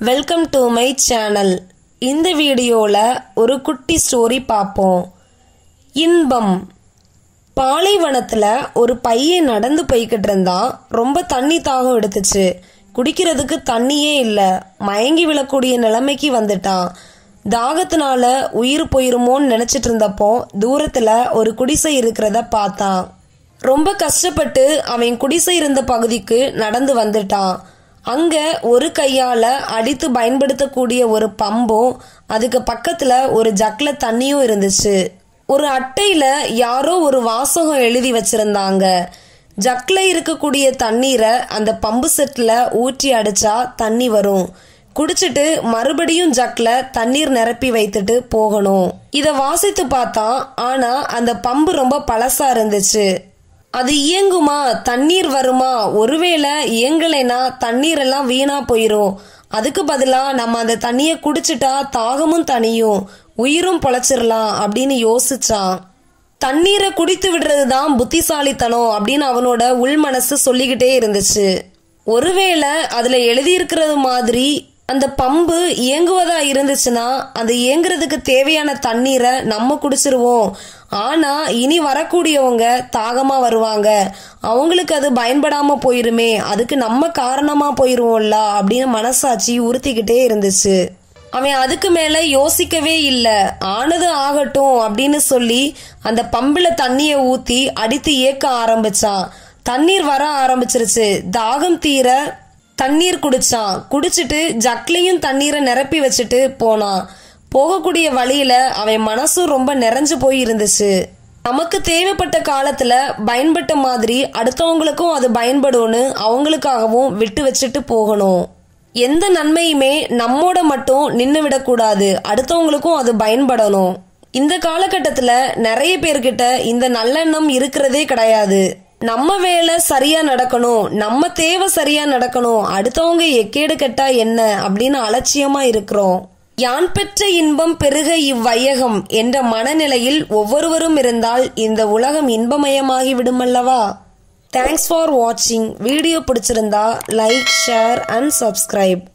welcome to my channel இந்த வீடியோவில் ஒரு குட்டி ஸ்டோரி பார்ப்போம் இன்பம் பாலைவனத்தில் ஒரு பையன் நடந்து போய்கிட்டு இருந்தான் ரொம்ப தண்ணி தாகம் எடுத்துச்சு குடிக்கிறதுக்கு தண்ணியே இல்லை மயங்கி விழக்கூடிய நிலைமைக்கு வந்துட்டான் தாகத்தினால உயிர் போயிருமோன்னு நினைச்சிட்டு இருந்தப்போ தூரத்துல ஒரு குடிசை இருக்கிறத பார்த்தான் ரொம்ப கஷ்டப்பட்டு அவன் குடிசை இருந்த பகுதிக்கு நடந்து வந்துட்டான் அங்க ஒரு கையால அடித்து பயன்படுத்தக்கூடிய ஒரு பம்பும் அதுக்கு பக்கத்துல ஒரு ஜக்ல தண்ணியும் இருந்துச்சு ஒரு அட்டையில யாரோ ஒரு வாசகம் எழுதி வச்சிருந்தாங்க ஜக்ல இருக்கக்கூடிய தண்ணீரை அந்த பம்பு செட்ல ஊற்றி அடிச்சா தண்ணி வரும் குடிச்சிட்டு மறுபடியும் ஜக்ல தண்ணீர் நிரப்பி வைத்துட்டு போகணும் இத வாசித்து பார்த்தா ஆனா அந்த பம்பு ரொம்ப பழசா இருந்துச்சு அது இயங்குமா தண்ணீர் வருமா ஒருவேளை இயங்கலைனா தண்ணீர் எல்லாம் வீணா போயிரும் அதுக்கு பதிலா நம்ம அந்த தண்ணிய குடிச்சிட்டா தாகமும் தனியும் உயிரும் பொழைச்சிடலாம் அப்படின்னு யோசிச்சான் தண்ணீரை குடித்து விடுறது தான் புத்திசாலித்தனம் அப்படின்னு அவனோட உள் மனசு சொல்லிக்கிட்டே இருந்துச்சு ஒருவேளை அதுல எழுதியிருக்கிறது மாதிரி அந்த பம்பு இயங்குவதா இருந்துச்சுன்னா அந்த இயங்குறதுக்கு தேவையான தண்ணீரை நம்ம குடிச்சிருவோம் ஆனா இனி வரக்கூடியவங்க தாகமா வருவாங்க அவங்களுக்கு அது பயன்படாம போயிருமே அதுக்கு நம்ம காரணமா போயிருவோம்ல அப்படின்னு மனசாட்சி உறுத்திக்கிட்டே இருந்துச்சு அவன் அதுக்கு மேல யோசிக்கவே இல்ல ஆனது ஆகட்டும் அப்படின்னு சொல்லி அந்த பம்பில தண்ணிய ஊத்தி அடித்து ஏக்க ஆரம்பிச்சான் தண்ணீர் வர ஆரம்பிச்சிருச்சு தாகம் தீர தண்ணீர் குடிச்சான் குடிச்சிட்டு ஜக்லையும் தண்ணீரை நிரப்பி வச்சுட்டு போனான் போகக்கூடிய வழியில அவன் மனசும் ரொம்ப நிறைஞ்சு போய் இருந்துச்சு நமக்கு தேவைப்பட்ட காலத்துல பயன்பட்ட மாதிரி அடுத்தவங்களுக்கும் அது பயன்படும்னு அவங்களுக்காகவும் விட்டு வச்சுட்டு போகணும் எந்த நன்மையுமே நம்மோட மட்டும் நின்று விடக்கூடாது அடுத்தவங்களுக்கும் அது பயன்படணும் இந்த காலகட்டத்துல நிறைய பேர்கிட்ட இந்த நல்லெண்ணம் இருக்கிறதே கிடையாது நம்ம வேலை சரியா நடக்கணும் நம்ம தேவை சரியா நடக்கணும் அடுத்தவங்க எக்கேடு கெட்டா என்ன அப்படின்னு அலட்சியமா இருக்கிறோம் யான் பெற்ற இன்பம் பெருக இவ்வையகம் என்ற மனநிலையில் ஒவ்வொருவரும் இருந்தால் இந்த உலகம் இன்பமயமாகி விடுமல்லவா தேங்க்ஸ் ஃபார் வாட்சிங் வீடியோ பிடிச்சிருந்தா லைக் ஷேர் அண்ட் சப்ஸ்கிரைப்